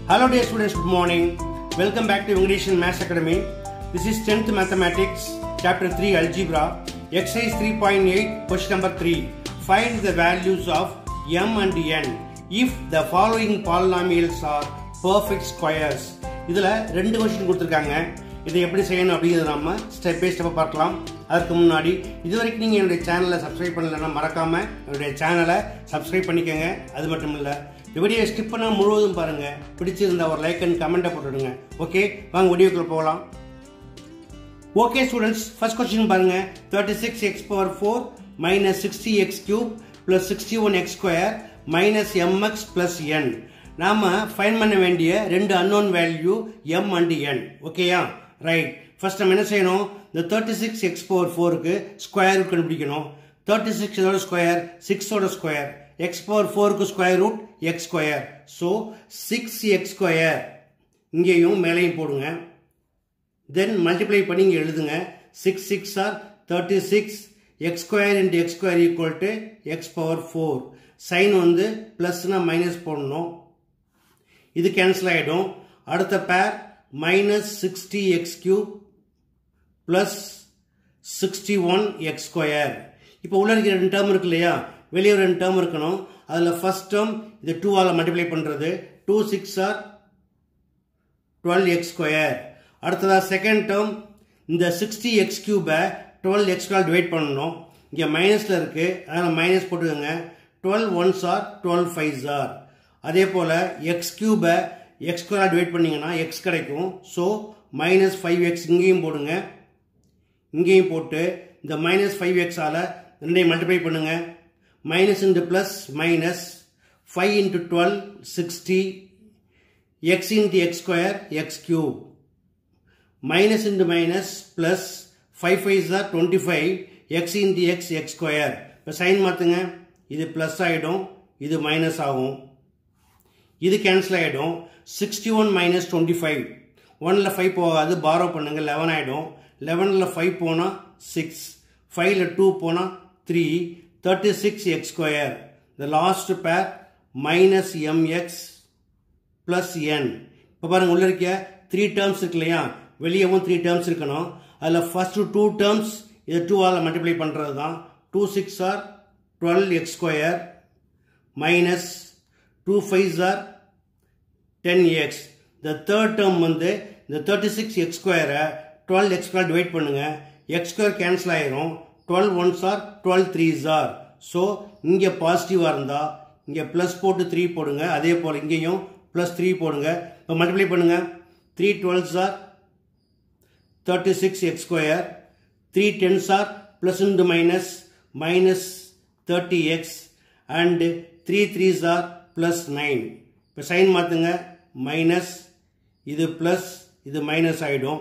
Hello dear students, good morning. Welcome back to English and Maths Academy. This is 10th Mathematics, Chapter 3 Algebra, Exercise 3.8, question number 3. Find the values of m and n if the following polynomials are perfect squares. இதில் ரெண்டு question கொடுத்துருக்காங்க இதை எப்படி செய்யணும் அப்படிங்கிறத நம்ம step by ஸ்டெப்பாக பார்க்கலாம் அதுக்கு முன்னாடி இது வரைக்கும் நீங்கள் என்னுடைய சேனலை சப்ஸ்கிரைப் பண்ணலைன்னா மறக்காமல் என்னுடைய சேனலை சப்ஸ்கிரைப் பண்ணிக்கோங்க அது மட்டும் இல்லை இந்த வீடியோ ஸ்கிப் பண்ண முழுவதும் பாருங்கள் பிடிச்சிருந்தா ஒரு லைக் அண்ட் கமெண்ட்டை போட்டுடுங்க ஓகே வாங்க வீடியோக்குள்ள போகலாம் ஓகே ஸ்டூடெண்ட்ஸ் ஃபர்ஸ்ட் கொஸ்டின் பாருங்க thirty six x power four minus sixty x cube plus sixty one x square minus m x plus n நாம ஃபைன் பண்ண வேண்டிய ரெண்டு unknown value m and n ஓகேயா ரைட் ஃபர்ஸ்ட் நம்ம என்ன செய்யணும் இந்த தேர்ட்டி சிக்ஸ் எக்ஸ் பவர் ஃபோருக்கு ஸ்கொயர் ரூட் கண்டுபிடிக்கணும் தேர்ட்டி சிக்ஸ் இதோட ஸ்கொயர் சிக்ஸோட ஸ்கொயர் எக்ஸ் பவர் ஃபோருக்கு square root x square so six x square இங்கேயும் மேலேயும் போடுங்க தென் மல்டிப்ளை பண்ணி இங்கே எழுதுங்க six six are thirty six x square into x square equal to x power four sign வந்து ப்ளஸ்னா மைனஸ் போடணும் இது கேன்சல் ஆகிடும் அடுத்த pair minus sixty x cube plus sixty one x square இப்போ உள்ள இருக்கிற ரெண்டு டேர்ம் இருக்கு இல்லையா வெளியே ஒரு ரெண்டு டேர்ம் இருக்கணும் அதில் ஃபர்ஸ்ட் டேர்ம் இது டூவால் மல்டிப்ளை பண்ணுறது two six are twelve x square அடுத்ததாக செகண்ட் டேர்ம் இந்த சிக்ஸ்டி எக்ஸ் கியூபை டுவெல் எக்ஸ்கால் டிவைட் பண்ணணும் இங்கே மைனஸில் இருக்குது அதனால் மைனஸ் போட்டுக்கோங்க twelve ones are twelve fives are அதே போல் எக்ஸ் கியூபை எக்ஸ் ஸ்கொயராக டிவைட் பண்ணிங்கன்னா எக்ஸ் கிடைக்கும் ஸோ மைனஸ் ஃபைவ் எக்ஸ் இங்கேயும் போடுங்க இங்கேயும் போட்டு இந்த மைனஸ் ஃபைவ் எக்ஸால் ரெண்டையும் மல்டிப்ளை பண்ணுங்க minus into plus minus five into twelve sixty x into x square x cube minus into minus plus five five are twenty five x into x x square இப்போ sign மாற்றுங்க இது plus ஆகிடும் இது minus ஆகும் இது cancel ஆகிடும் sixty one minus twenty five ஒனில் five போகாது பாரோ பண்ணுங்க லெவன் ஆகிடும் லெவனில் ஃபைவ் போனால் சிக்ஸ் ஃபைவ்ல டூ போனால் three thirty six x square the last pair minus m x plus n இப்போ பாருங்க உள்ள இருக்க த்ரீ டேர்ம்ஸ் இருக்கு இல்லையா வெளியவும் த்ரீ டேர்ம்ஸ் இருக்கணும் அதில் ஃபர்ஸ்ட் டூ டேர்ம்ஸ் இதை டூவால் மல்டிப்ளை பண்ணுறது தான் two six are twelve x square minus two five are ten x இந்த தேர்ட் டேர்ம் வந்து இந்த தேர்ட்டி சிக்ஸ் எக்ஸ் ஸ்கொயரை டுவெல் எக்ஸ் ஸ்கொயர் டிவைட் பண்ணுங்க எக்ஸ் ஸ்கொயர் கேன்சல் ஆயிரும் twelve ones are twelve threes are so இங்கே பாசிட்டிவாக இருந்தால் இங்கே ப்ளஸ் போட்டு த்ரீ போடுங்க அதே போல் இங்கேயும் ப்ளஸ் த்ரீ போடுங்க இப்போ மல்டிப்ளை பண்ணுங்க three twelves are thirty six x square three tens are plus into minus minus thirty x and three threes are plus nine இப்போ சைன் மாற்றுங்க மைனஸ் இது ப்ளஸ் இது மைனஸ் ஆகிடும்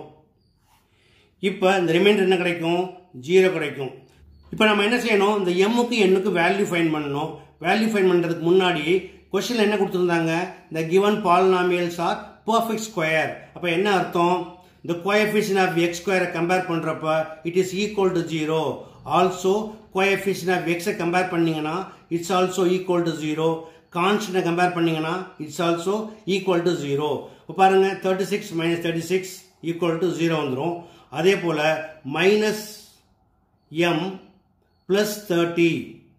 இப்போ இந்த ரிமைண்டர் என்ன கிடைக்கும் ஜீரோ கிடைக்கும் இப்போ நம்ம என்ன செய்யணும் இந்த எம்முக்கு எண்ணுக்கு வேல்யூ ஃபைன் பண்ணணும் வேல்யூ ஃபைன் பண்ணுறதுக்கு முன்னாடி கொஸ்டின் என்ன கொடுத்துருந்தாங்க இந்த given polynomials are perfect square அப்போ என்ன அர்த்தம் இந்த கோஎஃபிஷியன் ஆஃப் எக்ஸ் ஸ்கொயரை கம்பேர் பண்ணுறப்ப it is equal to zero also coefficient of எக்ஸை கம்பேர் பண்ணீங்கன்னா it's also equal to zero கான்ஸ்டன்ட்டை கம்பேர் பண்ணீங்கன்னா it's also equal to zero இப்போ பாருங்க thirty six minus thirty six equal to zero வந்துடும் அதே போல் minus m plus thirty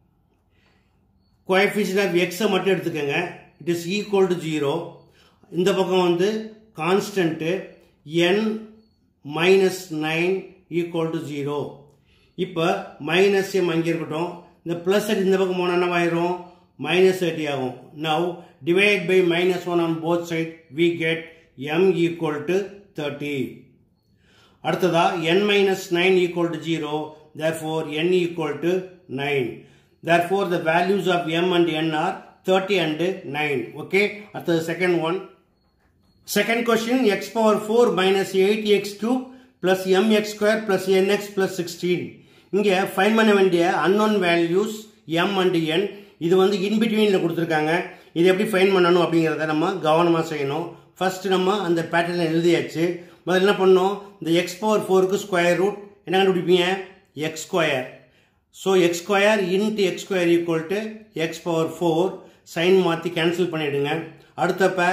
coefficient of எக்ஸை மட்டும் எடுத்துக்கோங்க it is equal to zero இந்த பக்கம் வந்து constant n minus nine equal to zero இப்போ மைனஸ் எம் அங்கே இருக்கட்டும் இந்த ப்ளஸ் இந்த பக்கம் போனால் என்னவாயிரும் மைனஸ் தேர்ட்டி ஆகும் now divide by minus one on both side we get m equal to thirty அடுத்ததா n minus nine equal to zero therefore n equal to 9 therefore the values of m and n are 30 and 9 okay அடுத்தது second one second question x power 4 minus 8x cube plus mx square plus nx plus 16 இங்க fine பண்ண வேண்டிய unknown values m and n இது வந்து இன் பிட்வீனில் கொடுத்துருக்காங்க இது எப்படி fine பண்ணணும் அப்படிங்கிறத நம்ம கவனமாக செய்யணும் ஃபர்ஸ்ட் நம்ம அந்த பேட்டர்னை எழுதியாச்சு முதல்ல என்ன பண்ணோம் இந்த எக்ஸ் பவர் ஃபோருக்கு ஸ்கொயர் ரூட் என்ன கண்டுபிடிப்பீங்க x square so x square into x square equal to x power four sign மாற்றி கேன்சல் பண்ணிவிடுங்க அடுத்த pair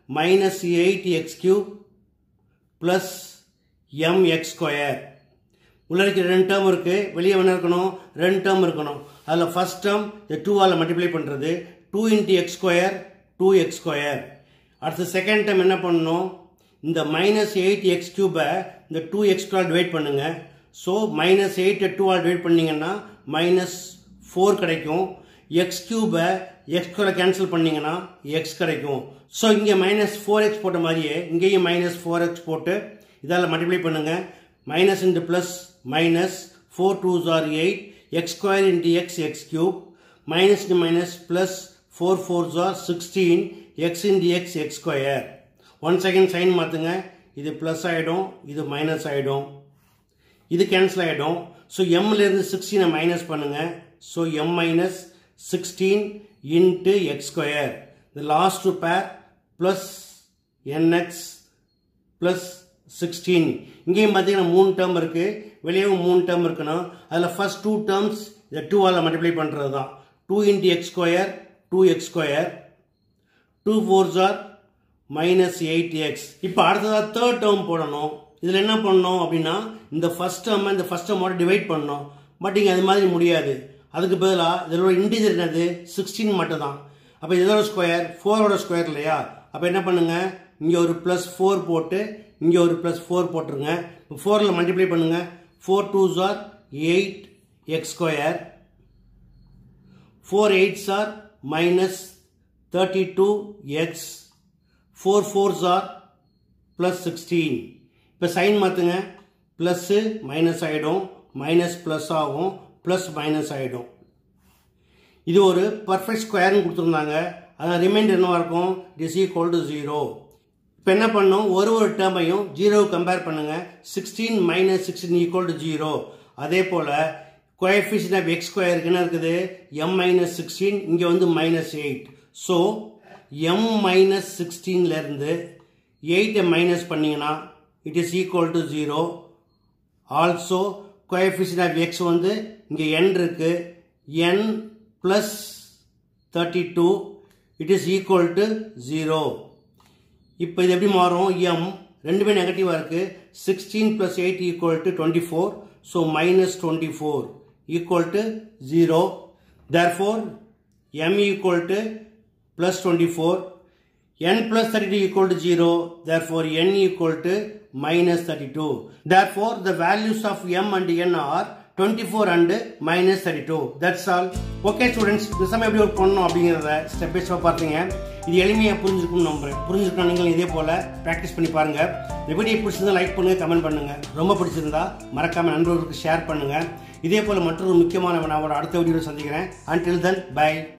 minus eight x cube plus m x square உள்ள இருக்கிற ரெண்டு டேர்ம் இருக்குது வெளியே என்ன இருக்கணும் ரெண்டு டேர்ம் இருக்கணும் அதில் ஃபஸ்ட் டேர்ம் இந்த டூவால் மல்டிப்ளை பண்ணுறது two into x square two x square அடுத்து செகண்ட் டைம் என்ன பண்ணணும் இந்த மைனஸ் எயிட் எக்ஸ் கியூபை இந்த டூ எக்ஸ் டூவால் டிவைட் பண்ணுங்கள் ஸோ மைனஸ் எயிட்டை டூவால் டிவைட் பண்ணிங்கன்னா மைனஸ் ஃபோர் கிடைக்கும் எக்ஸ் கியூபை எக்ஸ் ஸ்கொயரை கேன்சல் பண்ணிங்கன்னா எக்ஸ் கிடைக்கும் ஸோ இங்கே மைனஸ் ஃபோர் எக்ஸ் போட்ட மாதிரியே இங்கேயும் மைனஸ் ஃபோர் எக்ஸ் போட்டு இதால் மல்டிப்ளை பண்ணுங்கள் minus into plus minus 4 2s are 8 x square into x x cube minus into minus plus 4 4s are 16 x into x x square one second sign மாற்றுங்க இது plus ஆகிடும் இது minus ஆகிடும் இது cancel ஆகிடும் ஸோ எம்லேருந்து சிக்ஸ்டீனை மைனஸ் பண்ணுங்கள் so m minus sixteen into x square இந்த last two pair plus n x plus sixteen இங்கேயும் பார்த்தீங்கன்னா மூணு டேர்ம் இருக்குது வெளியேவும் மூணு டேர்ம் இருக்கணும் அதில் ஃபர்ஸ்ட் டூ டேர்ம்ஸ் இதை டூவால் மல்டிப்ளை பண்ணுறது தான் two into x square two x square two fours are minus eight x இப்போ அடுத்ததாக தேர்ட் டேர்ம் போடணும் இதில் என்ன பண்ணணும் அப்படின்னா இந்த ஃபஸ்ட் டேர்மை இந்த ஃபஸ்ட் டேர்மோட டிவைட் பண்ணணும் பட் இங்கே அது மாதிரி முடியாது அதுக்கு பதிலாக இதோட இன்டிஜர் என்னது சிக்ஸ்டீன் மட்டும் தான் அப்போ இதோட ஸ்கொயர் ஃபோரோட ஸ்கொயர் இல்லையா அப்போ என்ன பண்ணுங்கள் இங்கே ஒரு ப்ளஸ் ஃபோர் போட்டு இங்கே ஒரு ப்ளஸ் ஃபோர் போட்டுருங்க இப்போ ஃபோரில் மல்டிப்ளை பண்ணுங்கள் four twos are eight x square four eights are minus thirty two x four fours are plus sixteen இப்போ சைன் மாற்றுங்க ப்ளஸ்ஸு மைனஸ் ஆகிடும் மைனஸ் ப்ளஸ் ஆகும் ப்ளஸ் மைனஸ் ஆகிடும் இது ஒரு பர்ஃபெக்ட் ஸ்கொயர்னு கொடுத்துருந்தாங்க அதான் ரிமைண்டர் என்னவா இருக்கும் இஸ் ஈக்குவல் டு ஜீரோ இப்போ என்ன பண்ணோம் ஒரு ஒரு டேர்மையும் ஜீரோ கம்பேர் பண்ணுங்க sixteen minus sixteen equal to zero அதே போல் கோஎஃபிஷியன் ஆஃப் எக்ஸ் ஸ்கொயருக்கு என்ன இருக்குது எம் மைனஸ் சிக்ஸ்டீன் இங்கே வந்து minus eight so m minus சிக்ஸ்டீன்லேருந்து எயிட்டை மைனஸ் பண்ணிங்கன்னா it is equal to zero also coefficient of x வந்து இங்கே என் இருக்கு n plus thirty two it is equal to zero இப்போ இது எப்படி மாறும் எம் ரெண்டுமே நெகட்டிவாக இருக்குது sixteen plus eight equal to twenty four so minus twenty four equal to zero therefore m equal to plus twenty four n plus 32 equal to 0 therefore n equal to minus 32 therefore the values of m and n are 24 and minus 32 that's all okay students இந்த சமயம் எப்படி work பண்ணணும் அப்படிங்கிறத step by step பார்த்தீங்க இது எளிமையாக புரிஞ்சுக்கணும்னு நம்புறேன் புரிஞ்சுக்கணும் நீங்கள் இதே போல் ப்ராக்டிஸ் பண்ணி பாருங்க இந்த வீடியோ பிடிச்சிருந்தா லைக் பண்ணுங்க கமெண்ட் பண்ணுங்க ரொம்ப பிடிச்சிருந்தா மறக்காம நண்பர்களுக்கு ஷேர் பண்ணுங்க இதே போல் மற்றொரு முக்கியமான நான் ஒரு அடுத்த வீடியோவில் சந்திக்கிறேன் until then bye